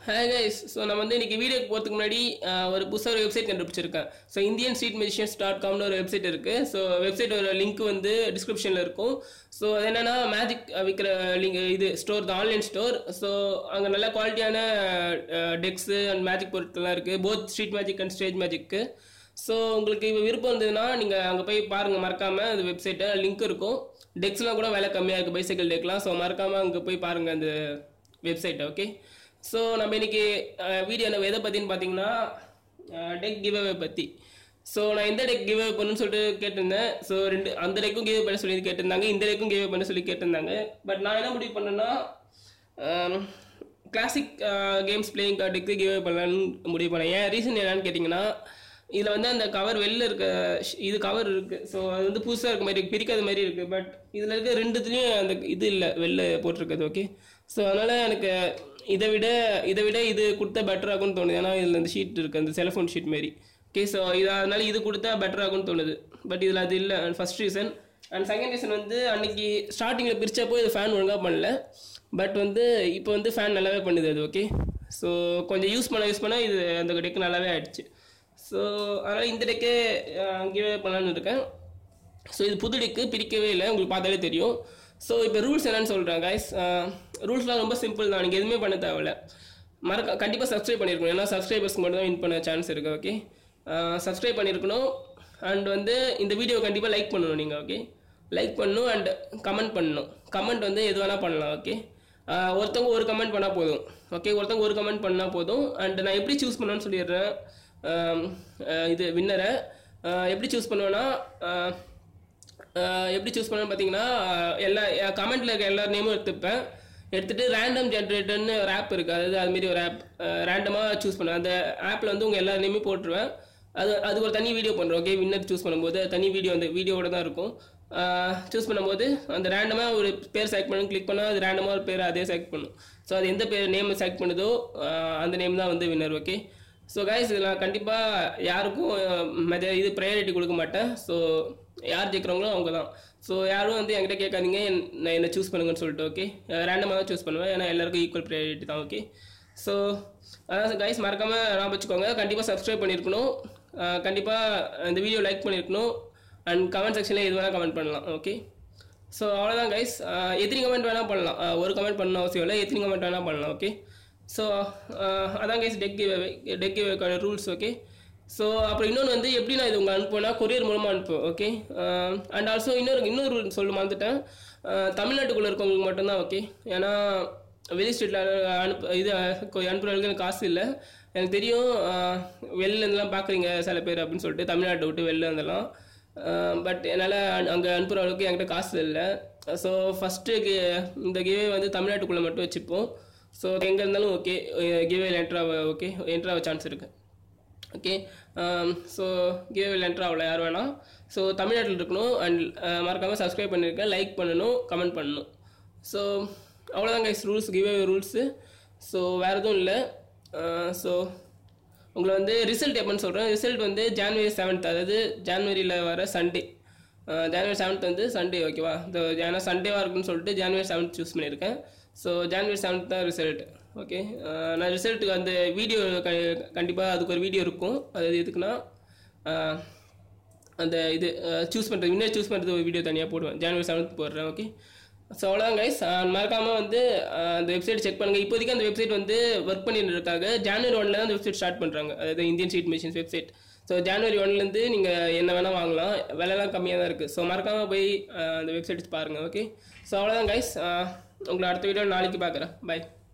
hi guys so நம்ம வந்து இன்னைக்கு வீடியோக்கு போகிறதுக்கு முன்னாடி ஆஹ், ஒரு புதுசாக ஒரு வெப்சைட் கண்டுபிடிச்சிருக்கேன் so Indian street magicians dot காம்னு ஒரு வெப்சைட் இருக்குது ஸோ வெப்சைட்டோட லிங்க் வந்து டிஸ்கிரிப்ஷனில் இருக்கும் ஸோ அது என்னென்னா மேஜிக் விற்கிற லிங்க் இது ஸ்டோர் தான் ஆன்லைன் ஸ்டோர் ஸோ அங்கே நல்ல குவாலிட்டியான டெக்ஸு அண்ட் மேஜிக் பொருட்கள்லாம் இருக்குது both street magic and stage magic so உங்களுக்கு இப்போ விருப்பம் இருந்ததுன்னா நீங்கள் அங்கே போய் பாருங்கள் மறக்காமல் அந்த வெப்சைட்டை லிங்க் இருக்கும் டெக்ஸ்லாம் கூட விலை கம்மியாக இருக்குது பைசைக்கிள் டெக்லாம் ஸோ மறக்காமல் அங்கே போய் பாருங்கள் அந்த வெப்சைட்டை ஓகே ஸோ நம்ம இன்னைக்கு வீடியோ நம்ம எதை பற்றின்னு பார்த்தீங்கன்னா டெக் கிவ்அவே பற்றி ஸோ நான் எந்த டெக் கிவ்அவே பண்ணுன்னு சொல்லிட்டு கேட்டிருந்தேன் ஸோ ரெண்டு அந்த டெக்கும் கிவ்அவே பண்ண சொல்லி கேட்டிருந்தாங்க இந்த டெக்கும் கிவ்அவே பண்ண சொல்லி கேட்டிருந்தாங்க பட் நான் என்ன முடிவு பண்ணேன்னா கிளாசிக் கேம்ஸ் பிளேயிங் கார்டுக்கு கிவ்அவே பண்ணலான்னு முடிவு பண்ணேன் ஏன் ரீசன் என்னன்னு கேட்டிங்கன்னா இதில் வந்து அந்த கவர் வெளில இருக்க ஷ்- இது கவர் இருக்குது ஸோ அது வந்து புதுசாக இருக்க மாதிரி இருக்கு, பிரிக்காத மாதிரி இருக்குது பட் இதில் இருக்க ரெண்டுத்துலேயும் அந்த இது இல்லை வெளில போட்டிருக்குது ஓகே ஸோ அதனால் எனக்கு இதை விட இதை விட இது கொடுத்தா பெட்டர் ஆகும்னு தோணுது ஏன்னா இதில் அந்த ஷீட் இருக்குது அந்த செலஃபோன் ஷீட் மாரி ஓகே ஸோ இது அதனால இது கொடுத்தா பெட்டர் ஆகும்னு தோணுது பட் இதில் அது இல்லை first reason and second reason வந்து அன்னைக்கு ஸ்டார்டிங்கில் பிரிச்சப்போ இது ஃபேன் ஒழுங்காக பண்ணல பட் வந்து இப்போ வந்து ஃபேன் நல்லாவே பண்ணுது அது ஓகே ஸோ கொஞ்சம் யூஸ் பண்ண யூஸ் பண்ண இது அந்த டெக்கு நல்லாவே ஆயிடுச்சு ஸோ அதனால் இந்த டெக்கே கிவே பண்ணலான்னு இருக்கேன் ஸோ இது புது டெக்கு பிரிக்கவே இல்லை உங்களுக்கு பார்த்தாலே தெரியும் ஸோ இப்போ ரூல்ஸ் என்னன்னு சொல்கிறேன் கைஸ் ரூல்ஸ்லாம் ரொம்ப சிம்பிள் தான் நீங்கள் எதுவுமே பண்ண தேவையில்ல மறக்க கண்டிப்பாக சப்ஸ்கிரைப் பண்ணியிருக்கணும் ஏன்னா சப்ஸ்கிரைபர்ஸ்க்கு மட்டும் தான் வின் பண்ண சான்ஸ் இருக்குது ஓகே சப்ஸ்கிரைப் பண்ணியிருக்கணும் அண்ட் வந்து இந்த வீடியோ கண்டிப்பாக லைக் பண்ணணும் நீங்கள் ஓகே லைக் பண்ணணும் அண்ட் கமெண்ட் பண்ணணும் கமெண்ட் வந்து எது வேணால் பண்ணலாம் ஓகே ஒருத்தவங்க ஒரு கமெண்ட் பண்ணால் போதும் ஓகே ஒருத்தவங்க ஒரு கமெண்ட் பண்ணால் போதும் அண்ட் நான் எப்படி சூஸ் பண்ணணும்னு சொல்லிடுறேன் ஆம், அஹ் இது வின்னரை எப்படி சூஸ் பண்ணுவேன்னா அஹ், அஹ் எப்படி சூஸ் பண்ணணும்னு பார்த்தீங்கன்னா அஹ் எல்லா கமெண்ட்டில் இருக்க எல்லா நேமும் எடுத்துப்பேன் எடுத்துட்டு ரேண்டம் ஜென்ரேட்டர்னு ஒரு ஆப் இருக்குது அதாவது அதுமாரி ஒரு ஆப் ரேண்டமாக சூஸ் பண்ணுவேன் அந்த ஆப்பில் வந்து உங்கள் எல்லா நேமும் போட்டுருவேன் அது அது ஒரு தனி வீடியோ பண்ணுறோம் ஓகே வின்னர் சூஸ் பண்ணும்போது அது தனி வீடியோ அந்த வீடியோவோட தான் இருக்கும் சூஸ் பண்ணும்போது அந்த ரேண்டமாக ஒரு பேர் செலக்ட் பண்ணி கிளிக் பண்ணால் அது ரேண்டமாக ஒரு பேர் அதே செலக்ட் பண்ணும் ஸோ அது எந்த பேர் நேம் செலக்ட் பண்ணுதோ அஹ் அந்த நேம் தான் வந்து வின்னர் ஓகே ஸோ கைஸ் இதில் நான் கண்டிப்பாக யாருக்கும் அஹ், மெத இது ப்ரையாரிட்டி கொடுக்க மாட்டேன் ஸோ யார் ஜெயிக்கிறவங்களோ அவங்க தான் ஸோ யாரும் வந்து என்கிட்ட கேட்காதீங்க என்- நான் என்ன சூஸ் பண்ணுங்கன்னு சொல்லிட்டு ஓகே ரேண்டமாக தான் சூஸ் பண்ணுவேன் ஏன்னா எல்லாருக்கும் ஈக்குவல் ப்ரையாரிட்டி தான் ஓகே ஸோ அதான் கைஸ் மறக்காமல் ஞாபகம் வச்சுக்கோங்க கண்டிப்பாக சப்ஸ்கிரைப் பண்ணியிருக்கணும் கண்டிப்பாக இந்த வீடியோ லைக் பண்ணியிருக்கணும் அண்ட் கமெண்ட் செக்ஷனில் எது வேணால் கமெண்ட் பண்ணலாம் ஓகே ஸோ அவ்வளோதான் கைஸ் எத்தனை கமெண்ட் வேணால் பண்ணலாம் அஹ், ஒரு கமெண்ட் பண்ண அவசியம் இல்லை எத்தனை கமெண்ட் வேணால் பண்ணலாம் ஓகே ஸோ அதான் guys tech tech rules okay so அப்புறம் இன்னொன்று வந்து எப்படி நான் இது உங்களை அனுப்புவேன்னா கொரியர் மூலமாக அனுப்புவேன் ஓகே அண்ட் ஆல்சோ இன்னொரு இன்னொரு சொல்ல மறந்துட்டேன் அஹ், தமிழ்நாட்டுக்குள்ளே இருக்கவங்களுக்கு மட்டும்தான் ஓகே ஏன்னா வெளி ஸ்டேட்டில் அனுப்பு இது அனுப்புறவங்களுக்கு எனக்கு காசு இல்லை எனக்கு தெரியும் அஹ், வெளில இருந்தெல்லாம் பார்க்குறீங்க சில பேர் அப்படின்னு சொல்லிட்டு தமிழ்நாட்டை விட்டு வெளில இருந்தெல்லாம் பட் என்னால் அங்கே அனுப்புகிற அளவுக்கு என்கிட்ட காசு இல்லை ஸோ ஃபஸ்ட்டு இந்த கிவே வந்து தமிழ்நாட்டுக்குள்ளே மட்டும் வச்சுப்போம் ஸோ எங்கே இருந்தாலும் ஓகே கிவே என்ட்ராக ஓகே என்ட்ராக சான்ஸ் இருக்குது ஓகே ஸோ கிவே என்ட்ரு ஆகல யார் வேணாம் ஸோ தமிழ்நாட்டில் இருக்கணும் அண்ட் மறக்காமல் சப்ஸ்கிரைப் பண்ணியிருக்கேன் லைக் பண்ணணும் கமெண்ட் பண்ணணும் ஸோ அவ்வளோதான் guys rules giveaway rules so வேறு எதுவும் இல்லை ஸோ உங்களை வந்து ரிசல்ட் எப்போன்னு சொல்கிறேன் ரிசல்ட் வந்து ஜான்வரி செவன்த் அதாவது ஜான்வரியில் வர சண்டே ஜான்வரி செவன்த் வந்து சண்டே ஓகேவா இந்த ஏன்னா சண்டேவாக இருக்குன்னு சொல்லிட்டு ஜான்வரி செவன்த் சூஸ் பண்ணியிருக்கேன் ஸோ ஜான்வரி செவன்த் தான் ரிசல்ட் ஓகே நான் ரிசல்ட்டுக்கு அந்த வீடியோ க கண்டிப்பாக அதுக்கு ஒரு வீடியோ இருக்கும் அது எதுக்குன்னா அஹ், அந்த இது சூஸ் பண்ணுறது வின்னர் சூஸ் பண்ணுறது ஒரு வீடியோ தனியாக போடுவேன் ஜான்வரி செவன்த் போடுறேன் ஓகே ஸோ அவ்வளோதான் கைஸ் மறக்காமல் வந்து அஹ், அந்த வெப்சைட் செக் பண்ணுங்கள் இப்போதைக்கு அந்த வெப்சைட் வந்து ஒர்க் பண்ணிட்டு இருக்காங்க ஜான்வரி ஒன்ல தான் அந்த வெப்சைட் ஸ்டார்ட் பண்ணுறாங்க அதாவது Indian street machines website so January ஒன்லேருந்து நீங்கள் என்ன வேணால் வாங்கலாம் விலைலாம் கம்மியாக தான் இருக்குது ஸோ மறக்காமல் போய் அஹ், அந்த வெப்சைட் பாருங்கள் ஓகே ஸோ அவ்வளோதான் கைஸ் உங்களை அடுத்த வீடியோ நாளைக்கு பார்க்குறேன் பை